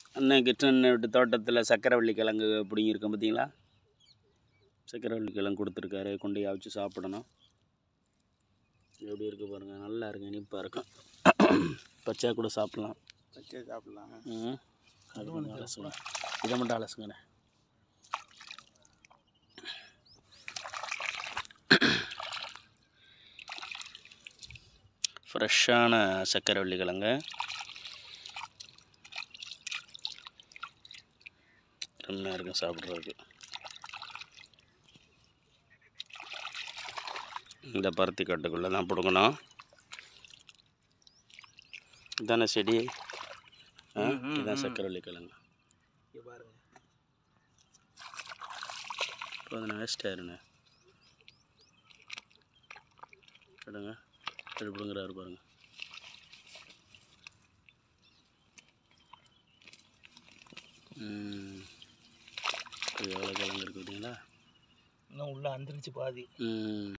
அண்ணன் கிருஷ்ணன் வீட்டு தோட்டத்தில் சக்கரவள்ளி கிழங்கு பிடிங்கிருக்கோம் பார்த்தீங்களா சக்கரவள்ளி கிழங்கு கொடுத்துருக்காரு கொண்டு போய் அவிச்சு சாப்பிடணும் எப்படி இருக்கு பாருங்கள் நல்லா இருக்கு இனிப்பாக இருக்கும் பச்சையாக கூட சாப்பிட்லாம் பச்சை சாப்பிடலாம் ம் அது கொஞ்சம் அலசுங்க இதை மட்டும் அலசுங்கண்ணே ஃப்ரெஷ்ஷான சக்கரவள்ளி கிழங்கு ரம்மையாக இருக்கும் சாப்பிட்றதுக்கு இந்த பருத்தி கட்டுக்குள்ளே தான் பிடுங்கணும் இதானே செடி ஆ இதுதான் சக்கரவள்ளி கிழங்கு இங்கே பாருங்க இப்போ அதை நான் வேஸ்ட் ஆயிருண்ணே எடுங்க எடுப்புங்கிறாரு பாருங்க ம் இது எவ்வளோ கிழங்கு இருக்கு பார்த்தீங்களா இன்னும் உள்ள அந்திரிச்சு பாதி ம்